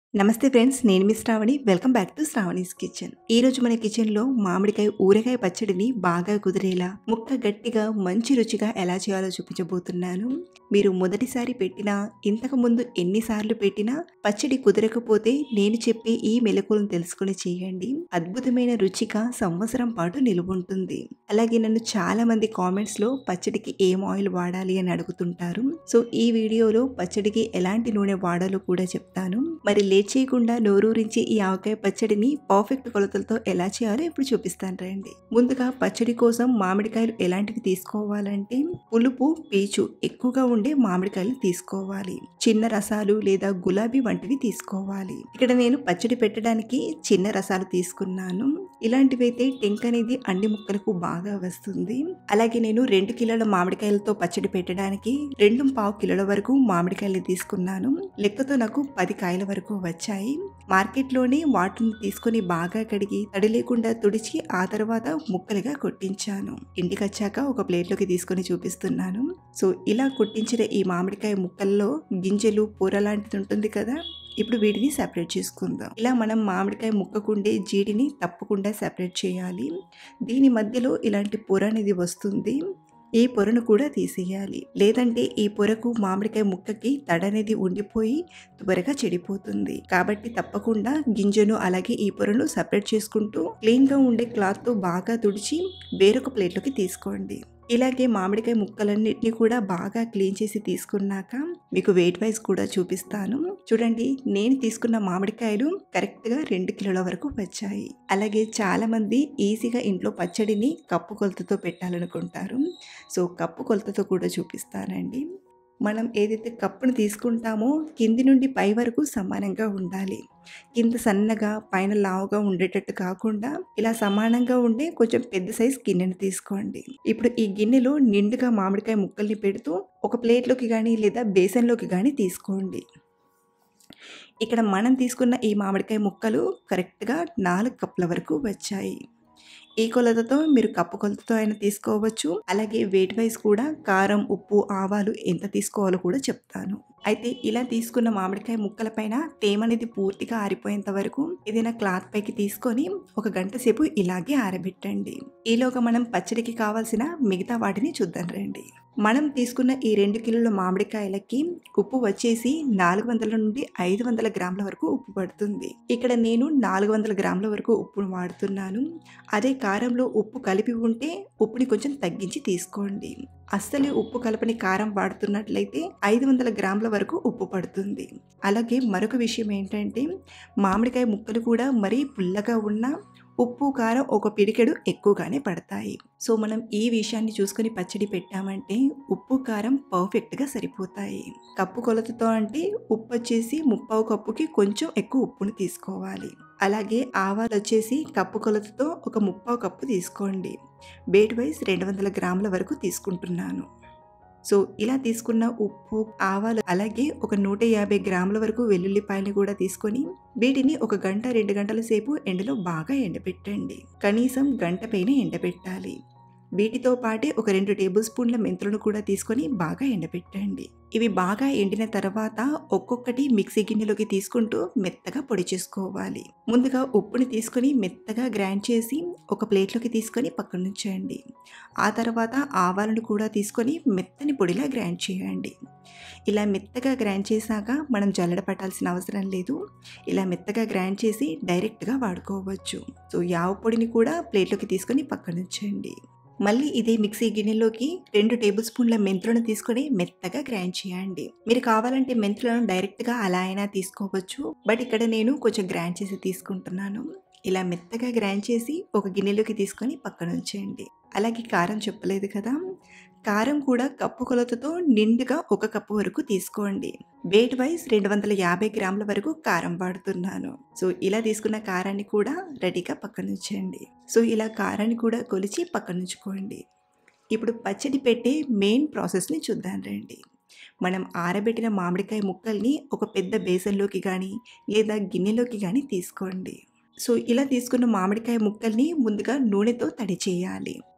నమస్తే ఫ్రెండ్స్ నేను మీ Sravani welcome back to Sravani's kitchen ఈ రోజు మన కిచెన్ లో మామిడికాయ ఊరగాయ పచ్చడిని బాగా కుదిరేలా ముక్క గట్టిగా మంచి రుచిగా ఎలా చేయాలో చూపించబోతున్నాను మీరు మొదటిసారి పెట్టినా ఇంతకు ముందు ఎన్నిసార్లు పెట్టినా పచ్చడి కుదరకపోతే నేను చెప్పే ఈ మెలకులను తెలుసుకుని చేయండి అద్భుతమైన రుచిగా సంవత్సరం పాటు నిలువుంటుంది అలాగే నన్ను చాలా మంది కామెంట్స్ లో పచ్చడికి ఏం ఆయిల్ వాడాలి అని అడుగుతుంటారు సో ఈ వీడియోలో పచ్చడికి ఎలాంటి నూనె వాడాలో కూడా చెప్తాను మరి లేట్ చేయకుండా నోరూరించి ఈ ఆవకాయ పచ్చడిని పర్ఫెక్ట్ కొలతలతో ఎలా చేయాలో ఇప్పుడు చూపిస్తాను రండి ముందుగా పచ్చడి కోసం మామిడికాయలు ఎలాంటివి తీసుకోవాలంటే పులుపు పీచు ఎక్కువగా ఉండే మామిడికాయలు తీసుకోవాలి చిన్న రసాలు లేదా గులాబీ వంటివి తీసుకోవాలి ఇక్కడ నేను పచ్చడి పెట్టడానికి చిన్న రసాలు తీసుకున్నాను ఇలాంటివైతే టెంక్ అనేది అన్ని ముక్కలకు బాగా వస్తుంది అలాగే నేను రెండు కిలోల మామిడికాయలతో పచ్చడి పెట్టడానికి రెండు పావు కిలోల వరకు మామిడికాయలు తీసుకున్నాను లెక్కతో నాకు పది కాయల వరకు వచ్చాయి మార్కెట్లోనే వాటిని తీసుకొని బాగా కడిగి తడి లేకుండా తుడిచి ఆ తర్వాత ముక్కలుగా కొట్టించాను ఇంటికి వచ్చాక ఒక ప్లేట్లోకి తీసుకొని చూపిస్తున్నాను సో ఇలా కొట్టించిన ఈ మామిడికాయ ముక్కల్లో గింజలు పూర లాంటిది ఉంటుంది కదా ఇప్పుడు వీటిని సెపరేట్ చేసుకుందాం ఇలా మనం మామిడికాయ ముక్కకుండే జీడిని తప్పకుండా సెపరేట్ చేయాలి దీని మధ్యలో ఇలాంటి పొర అనేది వస్తుంది ఈ పొరను కూడా తీసేయాలి లేదంటే ఈ పొరకు మామిడికాయ ముక్కకి తడనేది ఉండిపోయి త్వరగా చెడిపోతుంది కాబట్టి తప్పకుండా గింజను అలాగే ఈ పొరను సపరేట్ చేసుకుంటూ క్లీన్గా ఉండే క్లాత్తో బాగా తుడిచి వేరొక ప్లేట్లోకి తీసుకోండి ఇలాగే మామిడికాయ ముక్కలన్నిటిని కూడా బాగా క్లీన్ చేసి తీసుకున్నాక మీకు వెయిట్ వైజ్ కూడా చూపిస్తాను చూడండి నేను తీసుకున్న మామిడికాయలు కరెక్ట్గా రెండు కిలోల వరకు వచ్చాయి అలాగే చాలా మంది ఈజీగా ఇంట్లో పచ్చడిని కప్పు కొలతతో పెట్టాలనుకుంటారు సో కప్పు కొలతతో కూడా చూపిస్తానండి మనం ఏదైతే కప్పును తీసుకుంటామో కింది నుండి పై వరకు సమానంగా ఉండాలి కింద సన్నగా పైన లావుగా ఉండేటట్టు కాకుండా ఇలా సమానంగా ఉండే కొంచెం పెద్ద సైజ్ గిన్నెను తీసుకోండి ఇప్పుడు ఈ గిన్నెలో నిండుగా మామిడికాయ ముక్కల్ని పెడుతూ ఒక ప్లేట్లోకి కానీ లేదా బేసన్లోకి కానీ తీసుకోండి ఇక్కడ మనం తీసుకున్న ఈ మామిడికాయ ముక్కలు కరెక్ట్గా నాలుగు కప్పుల వరకు వచ్చాయి ఈ కొలతతో మీరు కప్పు కొలతతో అయినా తీసుకోవచ్చు అలాగే వెయిట్ వైజ్ కూడా కారం ఉప్పు ఆవాలు ఎంత తీసుకోవాలో కూడా చెప్తాను అయితే ఇలా తీసుకున్న మామిడికాయ ముక్కల పైన తేమ అనేది పూర్తిగా ఆరిపోయేంత వరకు ఏదైనా క్లాత్ పైకి తీసుకొని ఒక గంట సేపు ఇలాగే ఆరబెట్టండి ఈలోగా మనం పచ్చడికి కావాల్సిన మిగతా వాటిని చూద్దాం రండి మనం తీసుకున్న ఈ రెండు కిలోల మామిడికాయలకి ఉప్పు వచ్చేసి నాలుగు వందల నుండి ఐదు వందల గ్రాముల వరకు ఉప్పు పడుతుంది ఇక్కడ నేను నాలుగు వందల గ్రాముల వరకు ఉప్పును వాడుతున్నాను అదే కారంలో ఉప్పు కలిపి ఉంటే ఉప్పుని కొంచెం తగ్గించి తీసుకోండి అస్సలు ఉప్పు కలపని కారం వాడుతున్నట్లయితే ఐదు వందల గ్రాముల వరకు ఉప్పు పడుతుంది అలాగే మరొక విషయం ఏంటంటే మామిడికాయ ముక్కలు కూడా మరీ పుల్లగా ఉన్న ఉప్పు కారం ఒక పిడికెడు ఎక్కువగానే పడతాయి సో మనం ఈ విషయాన్ని చూసుకొని పచ్చడి పెట్టామంటే ఉప్పు కారం పర్ఫెక్ట్గా సరిపోతాయి కప్పు కొలతతో అంటే ఉప్పు వచ్చేసి ముప్పావు కప్పుకి కొంచెం ఎక్కువ ఉప్పుని తీసుకోవాలి అలాగే ఆవాలు వచ్చేసి కప్పు కొలతతో ఒక ముప్పావు కప్పు తీసుకోండి బేట్ వైజ్ రెండు వందల గ్రాముల వరకు తీసుకుంటున్నాను సో ఇలా తీసుకున్న ఉప్పు ఆవాలు అలాగే ఒక నూట యాభై గ్రాముల వరకు వెల్లుల్లిపాయలు కూడా తీసుకొని వీటిని ఒక గంట రెండు గంటల సేపు ఎండలో బాగా ఎండబెట్టండి కనీసం గంట పైన ఎండబెట్టాలి వీటితో పాటే ఒక రెండు టేబుల్ స్పూన్ల మెంతులను కూడా తీసుకొని బాగా ఎండబెట్టండి ఇవి బాగా ఎండిన తర్వాత ఒక్కొక్కటి మిక్సీ గిన్నెలోకి తీసుకుంటూ మెత్తగా పొడి చేసుకోవాలి ముందుగా ఉప్పుని తీసుకొని మెత్తగా గ్రైండ్ చేసి ఒక ప్లేట్లోకి తీసుకొని పక్కన ఉంచండి ఆ తర్వాత ఆవాలను కూడా తీసుకొని మెత్తని పొడిలా గ్రైండ్ చేయండి ఇలా మెత్తగా గ్రైండ్ చేశాక మనం జల్లడ పట్టాల్సిన అవసరం లేదు ఇలా మెత్తగా గ్రైండ్ చేసి డైరెక్ట్గా వాడుకోవచ్చు సో యావ పొడిని కూడా ప్లేట్లోకి తీసుకొని పక్కన ఉంచండి మళ్ళీ ఇదే మిక్సీ గిన్నెలోకి రెండు టేబుల్ స్పూన్ల మెంతులను తీసుకొని మెత్తగా గ్రైండ్ చేయండి మీరు కావాలంటే మెంతులను డైరెక్ట్గా అలా అయినా తీసుకోవచ్చు బట్ ఇక్కడ నేను కొంచెం గ్రైండ్ చేసి తీసుకుంటున్నాను ఇలా మెత్తగా గ్రైండ్ చేసి ఒక గిన్నెలోకి తీసుకొని పక్కన ఉంచేయండి అలాగే కారం చెప్పలేదు కదా కారం కూడా కప్పు కొలతతో నిండుగా ఒక కప్పు వరకు తీసుకోండి వెయిట్ వైజ్ రెండు వందల యాభై గ్రాముల వరకు కారం వాడుతున్నాను సో ఇలా తీసుకున్న కారాన్ని కూడా రెడీగా పక్కన ఉంచండి సో ఇలా కారాన్ని కూడా కొలిచి పక్కన ఉంచుకోండి ఇప్పుడు పచ్చడి పెట్టే మెయిన్ ప్రాసెస్ని చూద్దాం రండి మనం ఆరబెట్టిన మామిడికాయ ముక్కల్ని ఒక పెద్ద బేసన్లోకి కానీ లేదా గిన్నెలోకి కానీ తీసుకోండి సో ఇలా తీసుకున్న మామిడికాయ ముక్కల్ని ముందుగా నూనెతో తడి చేయాలి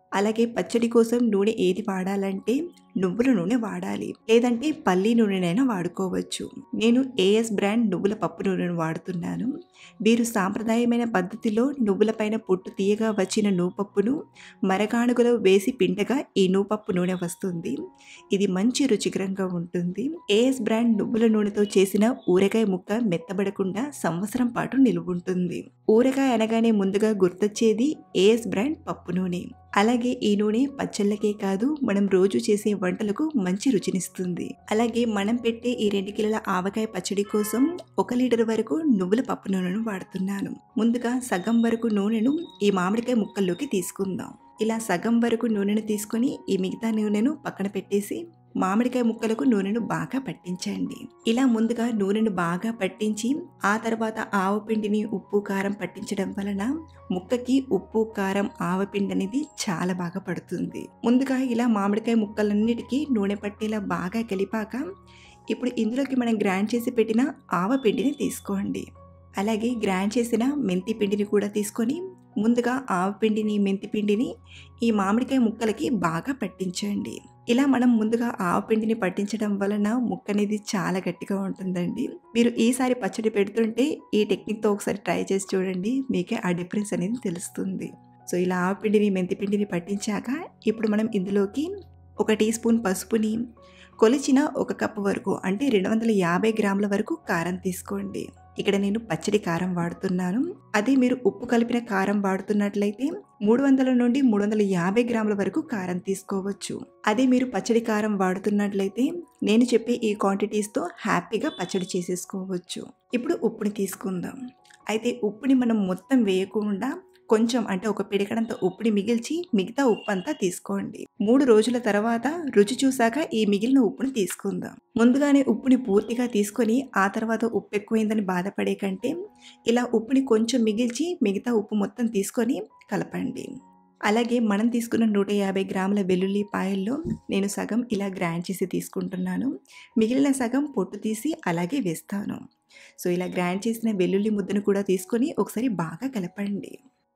అలాగే పచ్చడి కోసం నూనె ఏది వాడాలంటే నువ్వుల నూనె వాడాలి లేదంటే పల్లి నూనెనైనా వాడుకోవచ్చు నేను ఏఎస్ బ్రాండ్ నువ్వుల పప్పు నూనెను వాడుతున్నాను వీరు సాంప్రదాయమైన పద్ధతిలో నువ్వులపైన పొట్టు తీయగా వచ్చిన నూపప్పును మరగాణుగలో వేసి పిండగా ఈ నూపప్పు నూనె వస్తుంది ఇది మంచి రుచికరంగా ఉంటుంది ఏఎస్ బ్రాండ్ నువ్వుల నూనెతో చేసిన ఊరగాయ ముక్క మెత్తబడకుండా సంవత్సరం పాటు నిలువుంటుంది ఊరగాయ అనగానే ముందుగా గుర్తొచ్చేది ఏఎస్ బ్రాండ్ పప్పు నూనె అలాగే ఈ నూనె పచ్చళ్ళకే కాదు మనం రోజు చేసే వంటలకు మంచి రుచినిస్తుంది అలాగే మనం పెట్టే ఈ రెండు కిలోల ఆవకాయ పచ్చడి కోసం ఒక లీటర్ వరకు నువ్వుల పప్పు నూనెను వాడుతున్నాను ముందుగా సగం వరకు నూనెను ఈ మామిడికాయ ముక్కల్లోకి తీసుకుందాం ఇలా సగం వరకు నూనెను తీసుకొని ఈ మిగతా నూనెను పక్కన పెట్టేసి మామిడికాయ ముక్కలకు నూనెను బాగా పట్టించండి ఇలా ముందుగా నూనెను బాగా పట్టించి ఆ తర్వాత ఆవపిండిని ఉప్పు కారం పట్టించడం వలన ముక్కకి ఉప్పు కారం ఆవపిండి అనేది చాలా బాగా పడుతుంది ముందుగా ఇలా మామిడికాయ ముక్కలన్నిటికీ నూనె పట్టేలా బాగా కలిపాక ఇప్పుడు ఇందులోకి మనం గ్రైండ్ చేసి పెట్టిన ఆవపిండిని తీసుకోండి అలాగే గ్రైండ్ చేసిన మెంతి పిండిని కూడా తీసుకొని ముందుగా ఆవపిండిని మెంతి పిండిని ఈ మామిడికాయ ముక్కలకి బాగా పట్టించండి ఇలా మనం ముందుగా ఆవపిండిని పట్టించడం వలన ముక్క అనేది చాలా గట్టిగా ఉంటుందండి మీరు ఈసారి పచ్చడి పెడుతుంటే ఈ టెక్నిక్తో ఒకసారి ట్రై చేసి చూడండి మీకే ఆ డిఫరెన్స్ అనేది తెలుస్తుంది సో ఇలా ఆవపిండిని మెంతి పిండిని పట్టించాక ఇప్పుడు మనం ఇందులోకి ఒక టీ స్పూన్ పసుపుని కొలిచిన ఒక కప్పు వరకు అంటే రెండు వందల యాభై గ్రాముల వరకు కారం తీసుకోండి ఇక్కడ నేను పచ్చడి కారం వాడుతున్నాను అదే మీరు ఉప్పు కలిపిన కారం వాడుతున్నట్లయితే మూడు వందల నుండి మూడు వందల యాభై గ్రాముల వరకు కారం తీసుకోవచ్చు అదే మీరు పచ్చడి కారం వాడుతున్నట్లయితే నేను చెప్పే ఈ క్వాంటిటీస్తో హ్యాపీగా పచ్చడి చేసేసుకోవచ్చు ఇప్పుడు ఉప్పుని తీసుకుందాం అయితే ఉప్పుని మనం మొత్తం వేయకుండా కొంచెం అంటే ఒక పిడికడంత ఉప్పుని మిగిల్చి మిగతా ఉప్పు అంతా తీసుకోండి మూడు రోజుల తర్వాత రుచి చూసాక ఈ మిగిలిన ఉప్పుని తీసుకుందాం ముందుగానే ఉప్పుని పూర్తిగా తీసుకొని ఆ తర్వాత ఉప్పు ఎక్కువైందని బాధపడే కంటే ఇలా ఉప్పుని కొంచెం మిగిల్చి మిగతా ఉప్పు మొత్తం తీసుకొని కలపండి అలాగే మనం తీసుకున్న నూట యాభై గ్రాముల వెల్లుల్లి పాయల్లో నేను సగం ఇలా గ్రైండ్ చేసి తీసుకుంటున్నాను మిగిలిన సగం పొట్టు తీసి అలాగే వేస్తాను సో ఇలా గ్రైండ్ చేసిన వెల్లుల్లి ముద్దను కూడా తీసుకొని ఒకసారి బాగా కలపండి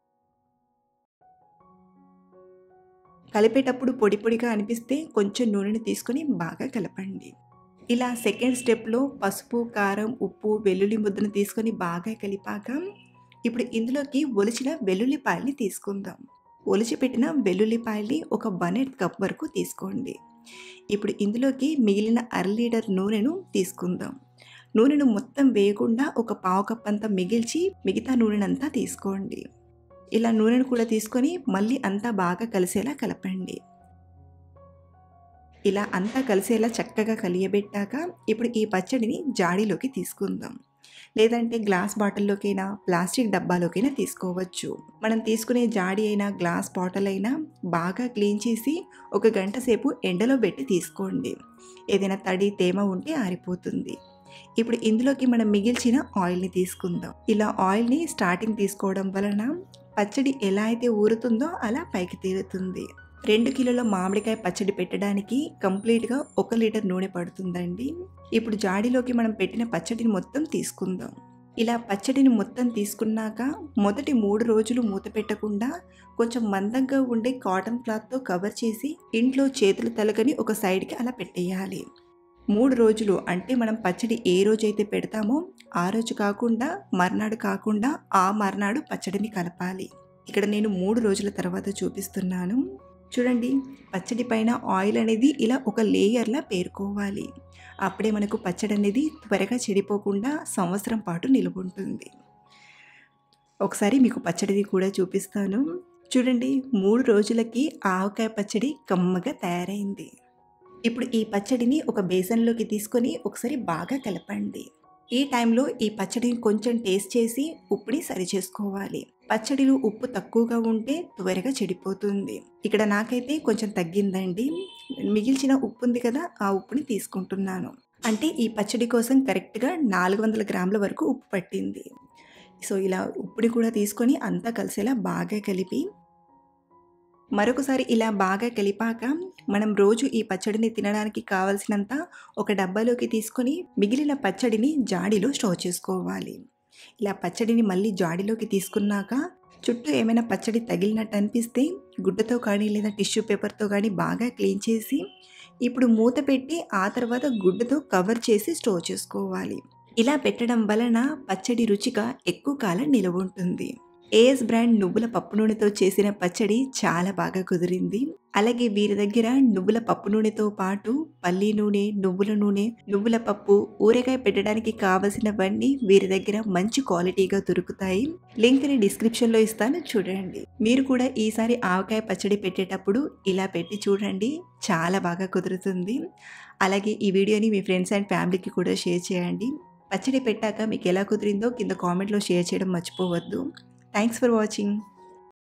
కలిపేటప్పుడు పొడి పొడిగా అనిపిస్తే కొంచెం నూనెని తీసుకొని బాగా కలపండి ఇలా సెకండ్ స్టెప్లో పసుపు కారం ఉప్పు వెల్లుల్లి ముద్దను తీసుకొని బాగా కలిపాక ఇప్పుడు ఇందులోకి ఒలిచిన వెల్లుల్లిపాయల్ని తీసుకుందాం ఒలిచి పెట్టిన వెల్లుల్లిపాయల్ని ఒక వన్ ఎయిత్ కప్ వరకు తీసుకోండి ఇప్పుడు ఇందులోకి మిగిలిన అర లీటర్ నూనెను తీసుకుందాం నూనెను మొత్తం వేయకుండా ఒక పావు కప్ అంతా మిగిల్చి మిగతా నూనెనంతా తీసుకోండి ఇలా నూనెను కూడా తీసుకొని మళ్ళీ అంతా బాగా కలిసేలా కలపండి ఇలా అంతా కలిసేలా చక్కగా కలియబెట్టాక ఇప్పుడు ఈ పచ్చడిని జాడీలోకి తీసుకుందాం లేదంటే గ్లాస్ బాటిల్లోకైనా ప్లాస్టిక్ డబ్బాలోకైనా తీసుకోవచ్చు మనం తీసుకునే జాడీ అయినా గ్లాస్ బాటిల్ అయినా బాగా క్లీన్ చేసి ఒక గంట సేపు ఎండలో పెట్టి తీసుకోండి ఏదైనా తడి తేమ ఉంటే ఆరిపోతుంది ఇప్పుడు ఇందులోకి మనం మిగిల్చిన ఆయిల్ని తీసుకుందాం ఇలా ఆయిల్ని స్టార్టింగ్ తీసుకోవడం వలన పచ్చడి ఎలా అయితే ఊరుతుందో అలా పైకి తేలుతుంది రెండు కిలోల మామిడికాయ పచ్చడి పెట్టడానికి కంప్లీట్గా ఒక లీటర్ నూనె పడుతుందండి ఇప్పుడు జాడీలోకి మనం పెట్టిన పచ్చడిని మొత్తం తీసుకుందాం ఇలా పచ్చడిని మొత్తం తీసుకున్నాక మొదటి మూడు రోజులు మూత పెట్టకుండా కొంచెం మందంగా ఉండే కాటన్ క్లాత్తో కవర్ చేసి ఇంట్లో చేతులు తలగని ఒక సైడ్కి అలా పెట్టేయాలి మూడు రోజులు అంటే మనం పచ్చడి ఏ రోజైతే పెడతామో ఆ రోజు కాకుండా మర్నాడు కాకుండా ఆ మర్నాడు పచ్చడిని కలపాలి ఇక్కడ నేను మూడు రోజుల తర్వాత చూపిస్తున్నాను చూడండి పచ్చడి పైన ఆయిల్ అనేది ఇలా ఒక లేయర్లా పేరుకోవాలి అప్పుడే మనకు పచ్చడి అనేది త్వరగా చెడిపోకుండా సంవత్సరం పాటు నిలువుంటుంది ఒకసారి మీకు పచ్చడిది కూడా చూపిస్తాను చూడండి మూడు రోజులకి ఆవకాయ పచ్చడి కమ్మగా తయారైంది ఇప్పుడు ఈ పచ్చడిని ఒక బేసన్లోకి తీసుకొని ఒకసారి బాగా కలపండి ఈ టైంలో ఈ పచ్చడిని కొంచెం టేస్ట్ చేసి ఉప్పుని సరి చేసుకోవాలి పచ్చడిలో ఉప్పు తక్కువగా ఉంటే త్వరగా చెడిపోతుంది ఇక్కడ నాకైతే కొంచెం తగ్గిందండి మిగిల్చిన ఉప్పు ఉంది కదా ఆ ఉప్పుని తీసుకుంటున్నాను అంటే ఈ పచ్చడి కోసం కరెక్ట్గా నాలుగు వందల గ్రాముల వరకు ఉప్పు పట్టింది సో ఇలా ఉప్పుని కూడా తీసుకొని అంతా కలిసేలా బాగా కలిపి మరొకసారి ఇలా బాగా కలిపాక మనం రోజు ఈ పచ్చడిని తినడానికి కావలసినంత ఒక డబ్బాలోకి తీసుకొని మిగిలిన పచ్చడిని జాడీలో స్టోర్ చేసుకోవాలి ఇలా పచ్చడిని మళ్ళీ జాడీలోకి తీసుకున్నాక చుట్టూ ఏమైనా పచ్చడి తగిలినట్టు అనిపిస్తే గుడ్డతో కానీ లేదా టిష్యూ పేపర్తో కానీ బాగా క్లీన్ చేసి ఇప్పుడు మూత పెట్టి ఆ తర్వాత గుడ్డతో కవర్ చేసి స్టోర్ చేసుకోవాలి ఇలా పెట్టడం వలన పచ్చడి రుచిగా ఎక్కువ కాలం నిలవ ఉంటుంది ఏఎస్ బ్రాండ్ నువ్వుల పప్పు నూనెతో చేసిన పచ్చడి చాలా బాగా కుదిరింది అలాగే వీరి దగ్గర నువ్వుల పప్పు నూనెతో పాటు పల్లి నూనె నువ్వుల నూనె నువ్వుల పప్పు ఊరగాయ పెట్టడానికి కావలసినవన్నీ వీరి దగ్గర మంచి క్వాలిటీగా దొరుకుతాయి లింక్ని డిస్క్రిప్షన్లో ఇస్తాను చూడండి మీరు కూడా ఈసారి ఆవకాయ పచ్చడి పెట్టేటప్పుడు ఇలా పెట్టి చూడండి చాలా బాగా కుదురుతుంది అలాగే ఈ వీడియోని మీ ఫ్రెండ్స్ అండ్ ఫ్యామిలీకి కూడా షేర్ చేయండి పచ్చడి పెట్టాక మీకు ఎలా కుదిరిందో కింద కామెంట్లో షేర్ చేయడం మర్చిపోవద్దు థ్యాంక్స్ ఫర్ వాచింగ్